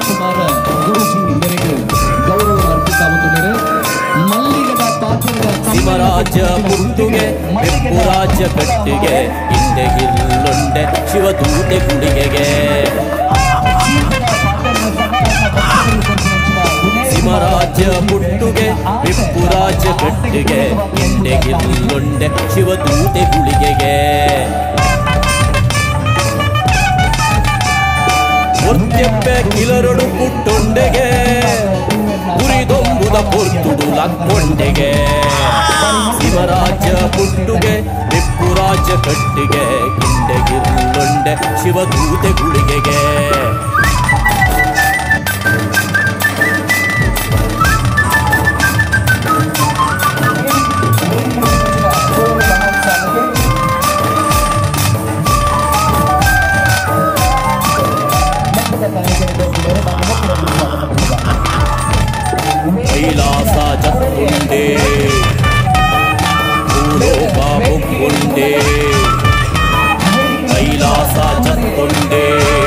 ವಿಜಯಕುಮಾರ ಗುರುಜಿ ಇವರಿಗೆ ಗೌರವ ಅರ್ಪಿಸಾಗುತ್ತಿದ್ದಾರೆ ಮಲ್ಲಿಗದ ಪಾತ್ರದ ಸಿಮರಾಜ ಪುಟ್ಟುಗೆ ಬೆಪ್ಪುರಾಜ ಕಟ್ಟಿಗೆ ಹಿಂದೆ ಗಿಲ್ಲೊಂಡೆ ಶಿವದೂತೆ ಗುಡಿಗೆಗೆ ಸಿಮರಾಜ ಪುಟ್ಟುಗೆ ಬೆಪ್ಪುರಾಜ ಕಟ್ಟಿಗೆ ಹಿಂದೆ ಗಿಲ್ಲೊಂಡೆ ಶಿವದೂತೆ ಗುಳಿಗೆಗೆ ಒರ್ತೆಪ್ಪೆ ಕಿಲರಡು ಪುಟ್ಟೊಂಡೆಗೆ ಉರಿದೊಂಬುದ ಪೊರ್ತುಡು ಲಕ್ಕೊಂಡೆಗೆ ಶಿವರಾಜ ಪುಟ್ಟುಗೆ ಬೆಪ್ಪುರಾಜ ಕಟ್ಟಿಗೆ ಕಿಂಡೆಗಿರುಳೊಂಡೆ ಶಿವದೂತೆ ಗುಳಿಗೆಗೆ ಕೈಲಾಸ ಜತ್ಕೊಂಡೆ ಭೂಲೋಕ ಮುಕ್ಕೊಂಡೆ ಕೈಲಾಸ ಜತ್ಕೊಂಡೆ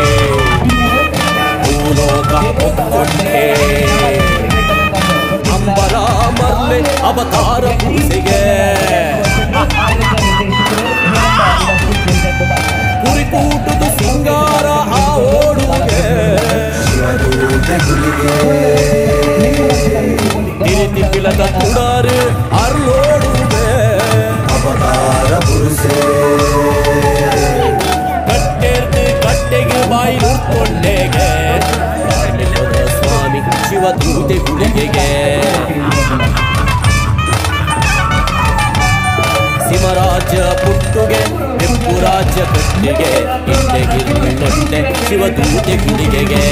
ಭೂಲೋಕ ಮುಕ್ಕೊಂಡೆ ಅಂಬರ ಮಲ್ಲೆ ಅವತಾರ ಪೂಸೆಗೆ ಕುರಿಕೂಟದ ಸಿಂಗಾರ ಆ ಓಡುಗೆ ತಿರಿತಿ ಪಿಲದ ತುಡಾರು ಅರ್ಲೋಡುವೆ ಕಟ್ಟೆರ್ದು ಕಟ್ಟೆಗೆ ಬಾಯಿ ನುಡ್ಕೊಂಡೆಗೆ ಸ್ವಾಮಿ ಶಿವದೂತೆ ಗುಳಿಗೆಗೆ ಸಿಮರಾಜ ಪುಟ್ಟುಗೆ ಬೆಪ್ಪುರಾಜ ಕಟ್ಟಿಗೆ ಹಿಂದೆಗಿರುಳೊಂಡೆ ಶಿವದೂತೆ ಗುಳಿಗೆಗೆ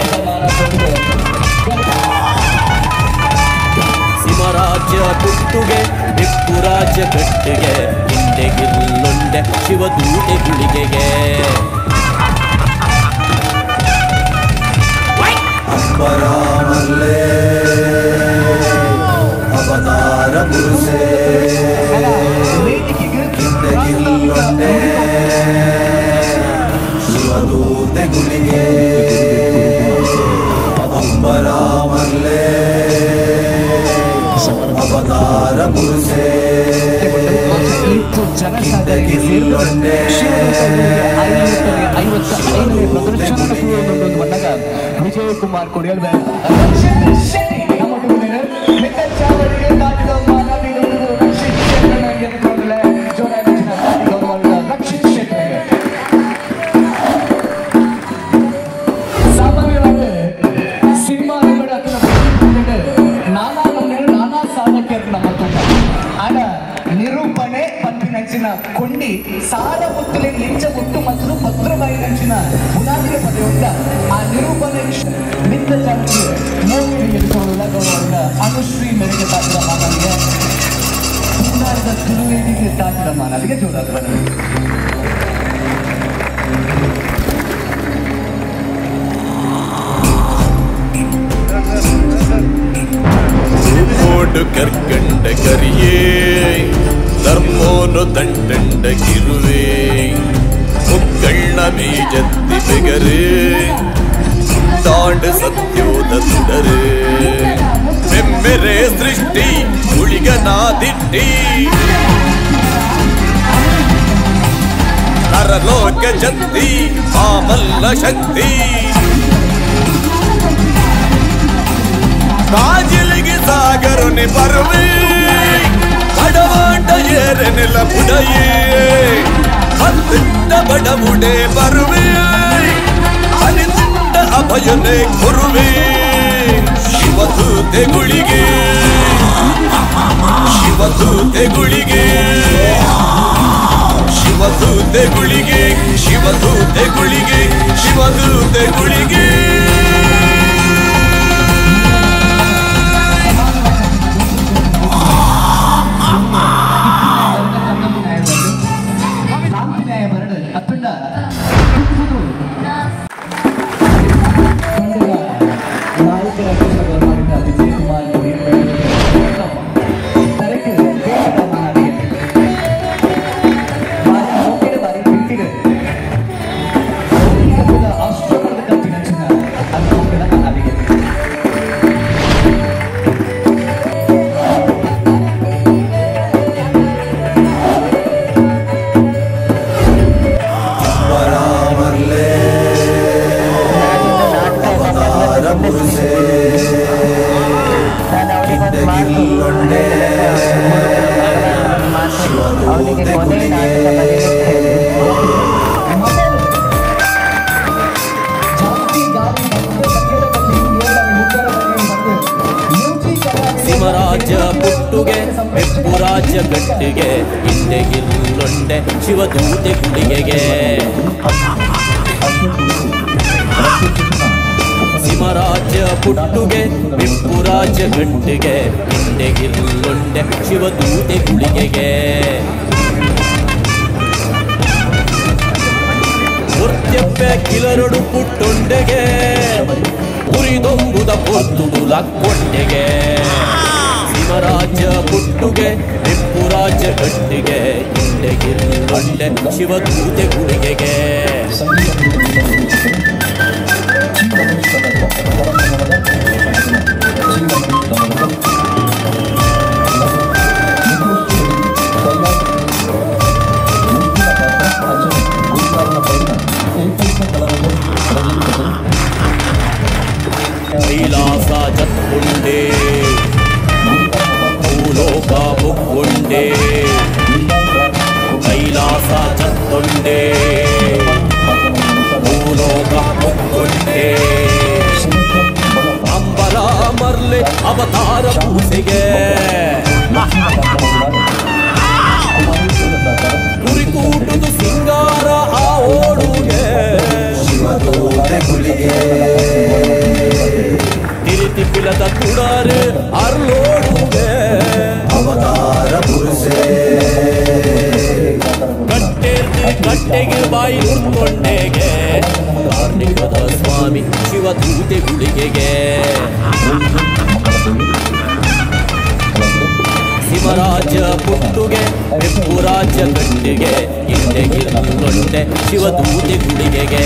ಸಿಮರಾಜ ಪುಟ್ಟುಗೆ ಬೆಪ್ಪುರಾಜ ಕಟ್ಟಿಗೆ ಹಿಂದೆಗಿರುಳೊಂಡೆ ಶಿವದೂತೆ ಗುಳಿಗೆಗೆ ಅಂಬರಾಮಲ್ಲೇ ಅವತಾರ ಪುರುಷೇ ಹಿಂದೆಗಿಲ್ಲೊಂಡೆ ಶಿವದೂತೆ ಗುಳಿಗೆ ಅಂಬರಾಮಲ್ಲೇ ಅವತಾರ ಪುರುಷೇ ಇತ್ತು ಜನಸಾಗರಕ್ಕೆ ಸೇರಿದಂತೆ ಐವತ್ತ ಐದನೇ ಪ್ರದರ್ಶನದ ಪೂರ್ವಗೊಂಡು ಬಂದಾಗ ವಿಜಯಕುಮಾರ್ ಕೊಡಿಯಲ್ ನಮ್ಮ ಹುಡುಗರು ಲೆಕ್ಕಾಚಾರರಿಗೆ ದಾಟಿದ ಮಾನವಿಗಳು ರಕ್ಷಿತ ಕ್ಷೇತ್ರನ ಗೆದ್ದುಕೊಂಡಲೆ ಜೋರಾಗಿ ದಾಟಿ ಗೌರವದ ರಕ್ಷಿತ ಕ್ಷೇತ್ರಕ್ಕೆ ಸಾಮಾನ್ಯವಾಗಿ ಸಿನಿಮಾಗಳ ನಾನಾ ನಮ್ಮೆಲ್ಲ ನಾನಾ ಸಾಧಕರು ನಮ್ಮ ತುಂಬ ಆಗ ನಿರೂಪಣೆ ಪಂಪಿನಂಚಿನ ಕೊಂಡಿ ಸಾಲ ಮುತ್ತಲೆ ನಿಂಚ ಮುಟ್ಟು ಮತ್ತು ಭದ್ರಬಾಯಿ ನಂಚಿನ ಬುನಾದಿಗೆ ಪಡೆಯುತ್ತ ಆ ನಿರೂಪಣೆ ನಿಂತ ಜಾತಿಗೆ ಮೋಹಿನಿ ಎದುಕೊಳ್ಳುವ ಗೌರವದ ಅನುಶ್ರೀ ಮೆರೆಗೆ ತಾಕಿದ ಮಾನವಿಗೆ ಸುಂದರದ ತಿರುವೇದಿಗೆ ತಾಕಿದ ಮಾನವಿಗೆ ಜೋರಾದ ಬರಲಿ ಕೋಡು ಕರ್ಕಂಡ ಕರಿಯೇ ಧರ್ಮೋನು ದಂಡಂಡ ಕಿರುವೆ ಮುಕ್ಕಣ್ಣ ಬೀಜತ್ತಿ ಬೆಗರೆ ತಾಂಡ ಸತ್ಯೋದ ತುಡರೆ ಬೆಮ್ಮೆರೆ ಸೃಷ್ಟಿ ಉಳಿಗನಾದಿಟ್ಟಿ ನರಲೋಕ ಜತ್ತಿ ಆಮಲ್ಲ ಶಕ್ತಿ ಕಾಜಿಲಿಗೆ ಸಾಗರನೆ ಬರುವೆ ಬಡವಾಟ ಏರನೆಲ ಬುಡಯೇ ಹತ್ತಿಟ್ಟ ಬಡವುಡೆ ಬರುವೆ ಹರಿತಿಟ್ಟ ಅಭಯನೆ ಕೊರುವೆ ಶಿವದೂತೆಗುಳಿಗೆ ಶಿವದೂತೆಗುಳಿಗೆ ಶಿವದೂತೆಗುಳಿಗೆ ಶಿವದೂತೆಗುಳಿಗೆ ಶಿವದೂತೆಗುಳಿಗೆ ನ್ಯಾಯ ಬರಡು ಅತ್ತುಂಡ ನಾಯಕರ ಕೆಲಸಗಳು ಮಾಡಿದ ವಿಜಯಕುಮಾರ್ ತರಕ್ಕೆ ಬೇಡ ಮಾಡಿ ಬಾರಿ ಹೋಗಿದ ಬಾರಿ ಬಿಟ್ಟಿದೆ ಅಷ್ಟೊಂದು ಕಂಪಿನ ಪುರುಷೆ ನಾನು ಅವನಿಗೊಂದು ಮಾತು ಕಿಟ್ಟಗಿಲ್ಲೊಂಡೆ ಅವನಿಗೆ ಕೊನೆ ನಾಟಕ ಬರೀಲಿಕ್ಕೆ ಹೇಳಿದೆ ಜಾತಿ ಗಾಳಿ ಮತ್ತು ಕನ್ನಡದಲ್ಲಿ ಏಳು ಉತ್ತರವನ್ನು ಮತ್ತು ಮ್ಯೂಸಿಕ್ ಕಲಾವಿದರು ಸಿಮರಾಜ ಪುಟ್ಟುಗೆ ಬೆಪ್ಪು ರಾಜ ಗಟ್ಟಿಗೆ ಹಿಂದೆ ಗಿಲ್ಲೊಂಡೆ ಶಿವದೂತೆ ಗುಳಿಗೆಗೆ ಸಿಮರಾಜ ಪುಟ್ಟುಗೆ ಬೆಪ್ಪು ರಾಜ ಗಟ್ಟಿಗೆ ಹಿಂದೆ ಗಿಲ್ಲೊಂಡೆ ಶಿವದೂತೆ ಗುಳಿಗೆಗೆ ಮುರ್ತ್ಯಪ್ಪೆ ಕಿಲರಡು ಪುಟ್ಟೊಂಡೆಗೆ ಉರಿದೊಂಬುದ ಪೊರ್ತುಡು ಲಕ್ಕೊಂಡೆಗೆ ಶಿವರಾಜ ಪುಟ್ಟುಗೆ ಬೆಪ್ಪುರಾಜ ಗಟ್ಟಿಗೆ ಹಿಂಡೆಗಿಲ್ಲೊಂಡೆ ಶಿವದೂತೆ ಗುಳಿಗೆಗೆ ಕೈಲಾಸ ಜತ್ಕೊಂಡೆ ಭೂಲೋಕ ಮುಕ್ಕೊಂಡೆ ಕೈಲಾಸ ಜತ್ಕೊಂಡೆ ಭೂಲೋಕ ಮುಕ್ಕೊಂಡೆ ಅಂಬರ ಮರ್ಲೆ ಅವತಾರ ಪೂಸೆಗೆ ಕುರಿಕೂಟುದು ಸಿಂಗಾರ ಆ ಓಡುಗೆ ಶಿವದೂತೆ ಗುಳಿಗೆ ತಿರಿತಿ ಪಿಲದ ತುಡಾರು ಅರ್ಲೋಡುಗೆ ಅವತಾರ ಪುರುಷೆ ಕಟ್ಟೆರ್ದು ಕಟ್ಟೆಗೆ ಬಾಯಿ ಉಟ್ಕೊಂಡೆಗೆ ಕಾರ್ಣಿಕದ ಸ್ವಾಮಿ ಶಿವದೂತೆ ಗುಳಿಗೆಗೆ ಶಿವರಾಜ ಪುಟ್ಟುಗೆ ಬೆಪ್ಪುರಾಜ ಗಟ್ಟಿಗೆ ಹಿಂದೆಗಿಲ್ಲೊಂಡೆ ಶಿವದೂತೆ ಗುಳಿಗೆಗೆ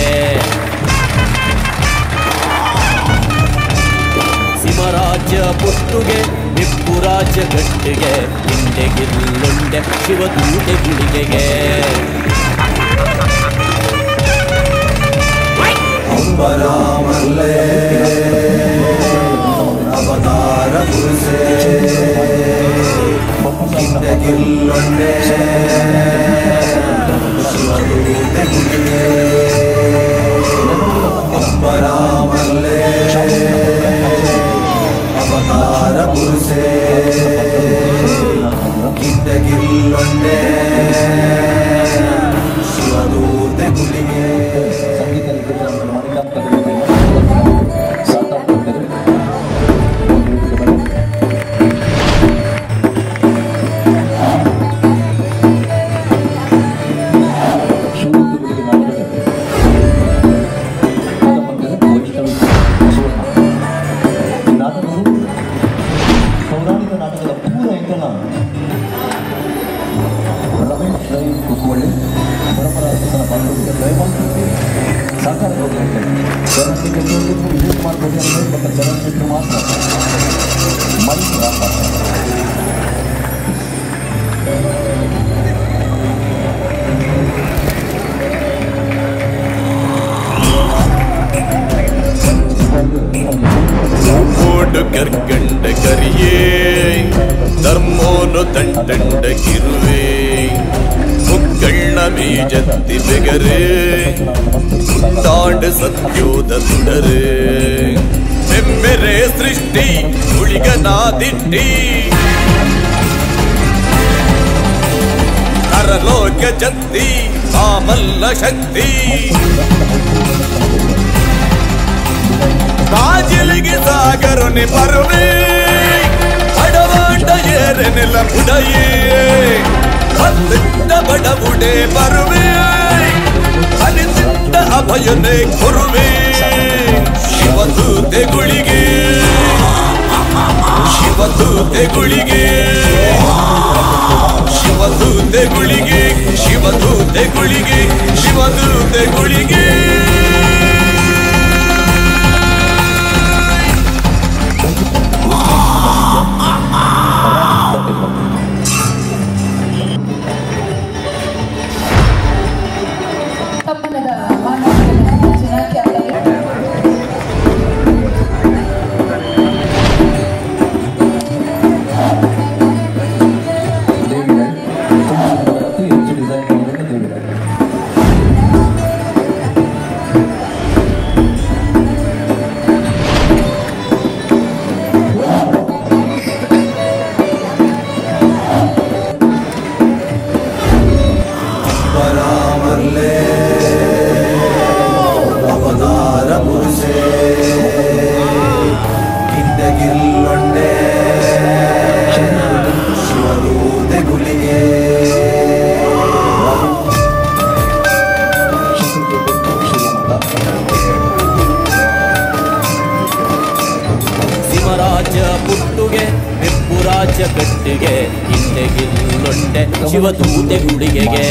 ಸಿಮರಾಜ ಪುಟ್ಟುಗೆ ಬೆಪ್ಪುರಾಜ ಗಟ್ಟಿಗೆ ಹಿಂದೆಗಿಲ್ಲೊಂಡೆ ಶಿವದೂತೆ ಗುಳಿಗೆಗೆ ಅಂಬರಾಮಲ್ಲೇ ಅವತಾರ ಪುರುಷೆ ಕಿಟ್ಟಗಿಲ್ಲೊಂಡೆ ಶಿವದೂತೆ ಗುಳಿಗೆ ಅಂಬರಾಮಲ್ಲೇ ಅವತಾರ ಪುರುಷೆ ಕಿಟ್ಟಗಿಲ್ಲೊಂಡೆ ಶಿವದೂತೆ ಗುಳಿಗೆ ಪೌರಾಣಿಕ ನಾಟಕದ ಪೂರ ಎಂಕಲ ರಮೇಶ್ ರೈ ಕುಕ್ಕುವಳ್ಳಿ ಪರಪರಾಜನ ಪಾಲ್ಗೊಂಡಿದ್ದ ದಯಮಾಡಿ ಸಾಕಾರ ಚಲನಚಿತ್ರ ವಿಜಯ್ ಕುಮಾರ್ ಕೋಟಿ ಮತ್ತು ಚಲನಚಿತ್ರ ಮಾತ್ರ ಮೈಕ್ ರಾಮ ಓಡು ಕರ್ಕಂಡ ಕರಿಯೇ ಧರ್ಮೋನು ತಂಡಂಡ ಕಿರುವೆ ಮುಕ್ಕಳ್ಳ ಮೀಜತ್ತಿ ಬೆಗರೆ ಉಂಡಾಂಡ ಸತ್ಯೋದ ತುಡರೆ ಬೆಮ್ಮೆರೆ ಸೃಷ್ಟಿ ಉಳಿಗನಾದಿಟ್ಟಿ ನರಲೋಕ ಜತ್ತಿ ಮಾಮಲ್ಲ ಶಕ್ತಿ ಬಾಜಿಲಿಗೆ ಸಾಗರನೆ ಪರುವೆ ಅಡವಾಂಡ ಏರನೆಲ್ಲ ಬುಡಯೇ ಹತ್ತಿಟ್ಟ ಬಡಬುಡೆ ಬರುವೆ ಅನಿಸಿಟ್ಟ ಅಭಯನೆ ಕೊರುವೆ ಶಿವದೂತೆ ಗುಳಿಗೆ ಶಿವದೂತೆ ಗುಳಿಗೆ ಶಿವದೂತೆ ಗುಳಿಗೆ ಶಿವದೂತೆ ಗುಳಿಗೆ ಶಿವದೂತೆ ಗುಳಿಗೆ ತಮ್ಮನದ ಮಾನವನ ಚೆನ್ನಾಗಿ ಆಗಲಿ ಬೆಂಪುರಾಜ ಕಟ್ಟಿಗೆ ಹಿಂದೆಗಿಲ್ಲೊಂಡೆ ಶಿವದೂತೆ ಗುಳಿಗೆಗೆ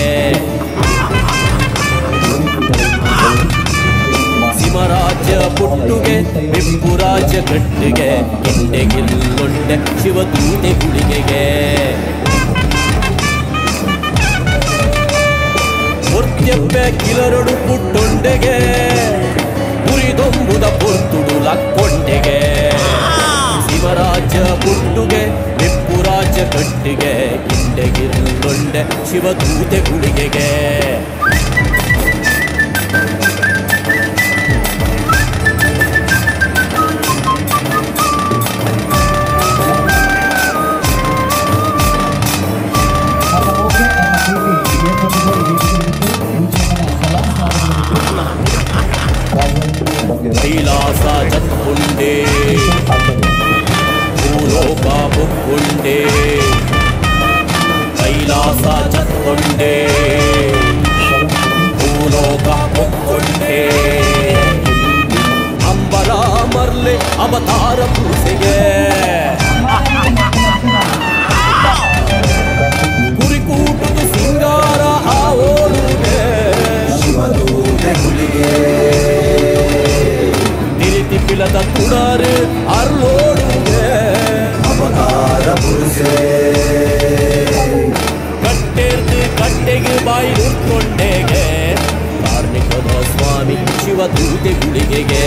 ಸಿಮರಾಜ ಪುಟ್ಟುಗೆ ಬೆಂಪುರಾಜ ಕಟ್ಟಿಗೆ ಹಿಂದೆಗಿಲ್ಲೊಂಡೆ ಶಿವದೂತೆ ಗುಳಿಗೆಗೆ ಹೊರ್ತ್ಯಪ್ಪೆ ಕಿಲರಡು ಪುಟ್ಟೊಂಡೆಗೆ ಉರಿದೊಂಬುದ ಪೊರ್ತುಡು ಲಕ್ಕೊಂಡೆಗೆ ಶಿವರಾಜ ಪುಟ್ಟುಗೆ ಬೆಪ್ಪುರಾಜ ಕಟ್ಟಿಗೆ ಹಿಂಡೆಗಿಲ್ಲೊಂಡೆ ಶಿವದೂತೆ ಗುಳಿಗೆಗೆ ಕೈಲಾಸ ಜತ್ಕೊಂಡೆ ಭೂಲೋಕ ಬುಕ್ಕೊಂಡೆ ಕೈಲಾಸ ಜತ್ಕೊಂಡೆ ಭೂಲೋಕ ಬುಕ್ಕೊಂಡೆ ಅಂಬಲ ಮರ್ಲೆ ಅವತಾರ ಪೂಸೆಗೆ ಕುರಿಕೂಟದ ಸಿಂಗಾರ ಆ ಓಡುಗೆ ಶಿವದೂತೆ ಗುಳಿಗೆ ನಿರಿತಿ ಪಿಲದ ತುಡರು ಅರ್ಲೋಡುಗೆ ಅವತಾರ ಪುರುಷೇ ಕಟ್ಟೆರ್ದು ಕಟ್ಟೆಗೆ ಬಾಯಿ ಉಟ್ಕೊಂಡೆಗೆ ಕಾರ್ಮಿಕದ ಸ್ವಾಮಿ ಶಿವದೂತೆ ಗುಳಿಗೆಗೆ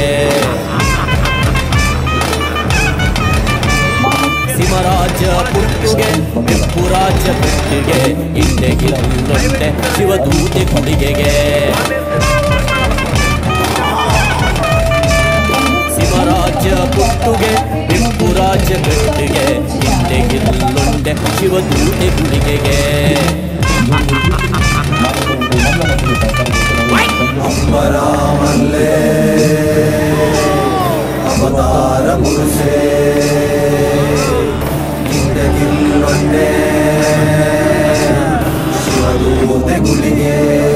ಸಿಮರಾಜ ಪುಟ್ಟುಗೆ ಬೆಪ್ಪುರಾಜ ಪುಟ್ಟಿಗೆ ಹಿಂದೆಗಿಲ್ಲೊಂಡೆ ಶಿವದೂತೆ ಗುಳಿಗೆಗೆ ಸಿಮರಾಜ ಪುಟ್ಟುಗೆ ಬೆಪ್ಪುರಾಜ ಗಟ್ಟಿಗೆ ಹಿಂದೆಗಿಲ್ಲೊಂಡೆ ಶಿವದೂತೆ ಗುಳಿಗೆಗೆ ಅಂಬರಾಮಲ್ಲೇ ಅವತಾರ ಪುರುಷೇ ಹಿಂದಗಿಲ್ಲೊಂಡೆ ಶಿವದೂತೆ ಗುಳಿಗೆ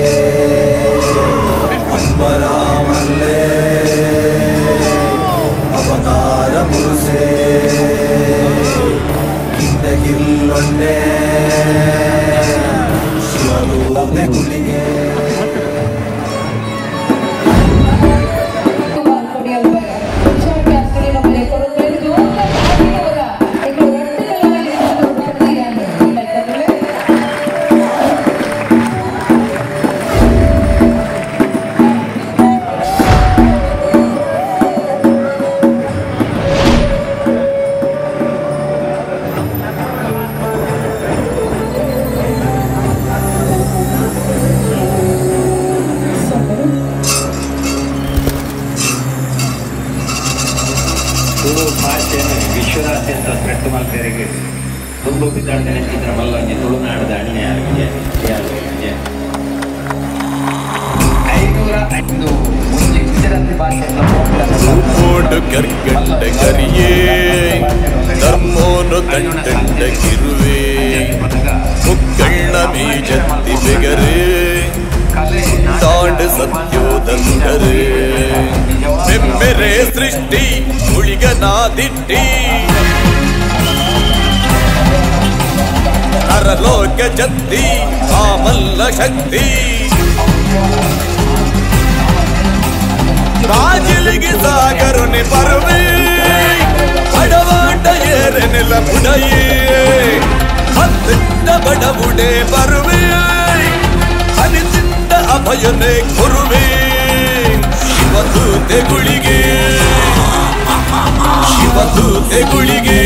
ಅಂಬರಾಮಲ್ಲೇ ಅವತಾರ ಪುರುಷೇ ಹಿಂದಗಿಲ್ಲೊಂಡೆ ಶಿವದೂತೆ ಗುಳಿಗೆ ತುಳು ಭಾಷೆಯನ್ನು ವಿಶ್ವದಾದ್ಯಂತ ಸ್ಪ್ರೆಡ್ ಮಾಡ್ತಾರೆ ತುಂಬ ಬಿದ್ದಾಡ್ತಾನೆ ಚಿತ್ರ ಮಲ್ಲಂಗೆ ತುಳುನಾಡದ ಅಣ್ಣ ಯಾರಿಗೆ ಯಾರಿಗೆ ಐನೂರ ಐದು ಒಂದು ಗುಜರಾತಿ ಭಾಷೆಯನ್ನು ಕೋಡು ಕರ್ಕಂಡ ಕರಿಯೇ ಧರ್ಮೋನು ತಂಟಂಡ ಕಿರುವೆ ಮುಕ್ಕಳ್ಳ ಮೀಜತ್ತಿ ಬೆಗರೆ ತಾಂಡ ಸತ್ಯೋದಂಗರೆ ಬೆಂಬೆರೆ ಸೃಷ್ಟಿ ಉಳಿಗನಾದಿಟ್ಟಿ ನರಲೋಕ ಜತ್ತಿ ಆಮಲ್ಲ ಶಕ್ತಿ ರಾಜಿಲಿಗೆ ಸಾಗರನೆ ಪರವೇ ಬಡವಾಟ ಏರೆನೆಲ ಬುಡಯೇ ಹತ್ತಿಟ್ಟ ಬಡವುಡೆ ಬರುವೆ ಹನಿಸಿಟ್ಟ ಅಭಯನೆ ಕೊರುವೆ ಶಿವದೂತೆ ಗುಳಿಗೆ ಶಿವದೂತೆ ಗುಳಿಗೆ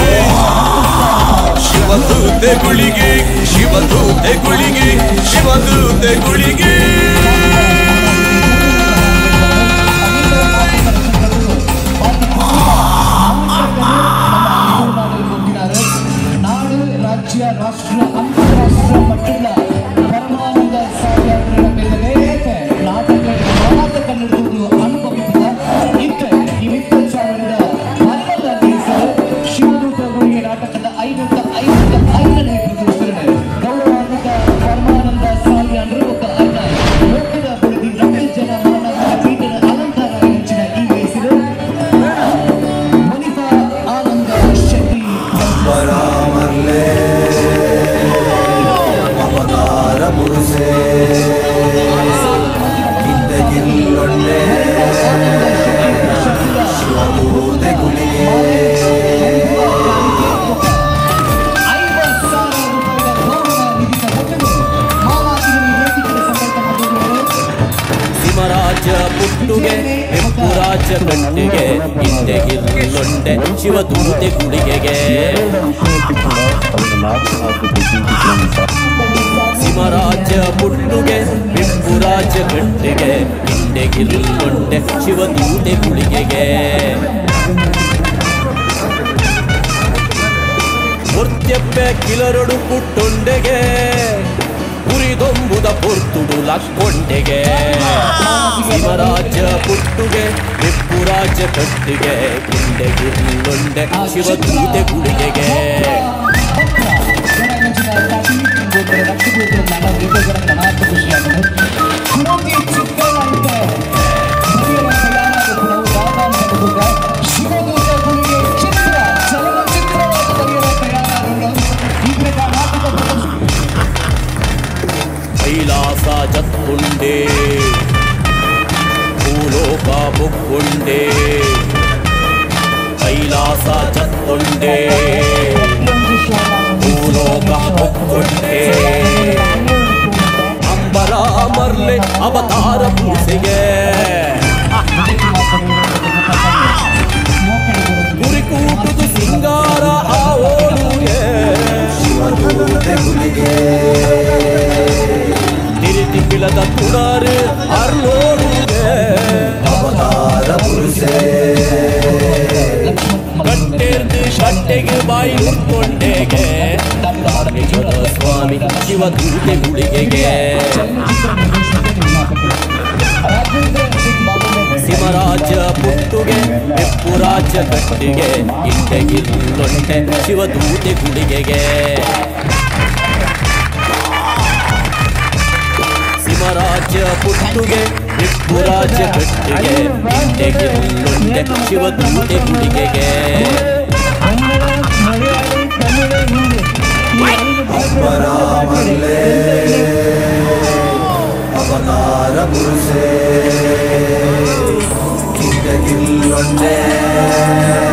ಶಿವದೂತೆ ಗುಳಿಗೆ ಶಿವದೂತೆ ಗುಳಿಗೆ ಶಿವದೂತೆ ಗುಳಿಗೆ நாடு ராஜ்ய ராஷ்டிர அந்தராஷ்டிர மட்டுள்ள ಪರಮಾನಂದ ಸಾಗರ ಮೇಲೆ ನಾಟಕ ನಾಟಕ ಕನ್ನಡದು ಅನುಭವಿಸಿದ ಇತ್ತ ಈ ವಿತ್ತ ಸಾವಿರದ ಹನ್ನೊಂದರ ದಿವಸ ಶಿವದೂತ ಗುರಿಗೆ ನಾಟಕದ ಐವತ್ತ ಐವತ್ತ ಐದನೇ ಪ್ರದರ್ಶನ ಗೌರವಾನ್ವಿತ ಪರಮಾನಂದ ಸಾಗರ ನೃತ್ಯ ತೆಗುಳಿಗೆ ಐವತ್ತು ಸಾವಿರ ರೂಪಾಯಿಗಳ ಗೌರವ ನಿಧಿತ ಮೊದಲು ಮಾಲಾಗಿರಿ ವೇದಿಕೆಗೆ ಸಮೇತ ಬಂದಿದ್ದಾರೆ ಸಿಮರಾಜ ಪುಟ್ಟುಗೆ ಹೆಪ್ಪುರಾಜ ಕಟ್ಟಿಗೆ ಹಿಂದೆ ಗಿಲ್ಲೊಂಡೆ ಶಿವದೂತೆ ಗುಳಿಗೆಗೆ ಸಿಮರಾಜ ಪುಟ್ಟುಗೆ ಹೆಪ್ಪುರಾಜ ಕಟ್ಟಿಗೆ ಹಿಂದೆ ಗಿಲ್ಲೊಂಡೆ ಶಿವದೂತೆ ಗುಳಿಗೆಗೆ ಮುರ್ತ್ಯಪ್ಪೆ ಕಿಲರಡು ಪುಟ್ಟೊಂಡೆಗೆ ಉರಿದೊಂಬುದ ಪೊರ್ತುಡು ಲಕ್ಕೊಂಡೆಗೆ ಶಿವರಾಜ ಪುಟ್ಟುಗೆ ವಿಪ್ಪುರಾಜ ಕಟ್ಟಿಗೆ ಹಿಂದೆ ಗಿಲ್ಲೊಂಡೆ ಶಿವದೂತೆ ಗುಳಿಗೆಗೆ ಕೈಲಾಸ ಜತ್ಕೊಂಡೆ ಭೂಲೋಕ ಬುಕ್ಕೊಂಡೆ ಕೈಲಾಸ ಜತ್ಕೊಂಡೆ ಭೂಲೋಕ ಬುಕ್ಕೊಂಡೆ ಅಂಬರ ಮರ್ಲೆ ಅವತಾರ ಪೂಸೆಗೆ ಗುರಿಕೂಟುದು ಸಿಂಗಾರ ಆ ಓಡುಗೆ ತೆಗುಳಿಗೆ ತಿರುತಿ ಕಿಳದ ತುಡಾರು ಅರ್ಲೋಡುಗೆ ಅವತಾರ ಪುರುಷೇ ಕಟ್ಟೆರ್ದು ಕಟ್ಟೆಗೆ ಬಾಯಿ ಮುಟ್ಕೊಂಡೆಗೆ ಧಾರ್ಮಿಕದ ಸ್ವಾಮಿ ಶಿವದೂತೆ ಗುಳಿಗೆಗೆ ಸಿಮರಾಜ ಪುಟ್ಟುಗೆ ಹೆಪ್ಪುರಾಜ ಕಟ್ಟಿಗೆ ಇಂಟೆಗಿಲ್ಲೊಂಟೆ ಶಿವದೂತೆ ಗುಳಿಗೆಗೆ ಸಿಮರಾಜ ಪುಟ್ಟುಗೆ ಹೆಪ್ಪುರಾಜ ಕಟ್ಟಿಗೆ ಇಂಟೆಗಿಲ್ಲೊಂಟೆ ಶಿವದೂತೆ ಗುಳಿಗೆಗೆ ಪರಾಮಲ್ಲೆ ಅವತಾರ ಪುರುಷೇ ಕಿಂಡಗಿಲ್ಲೊಂಡೆ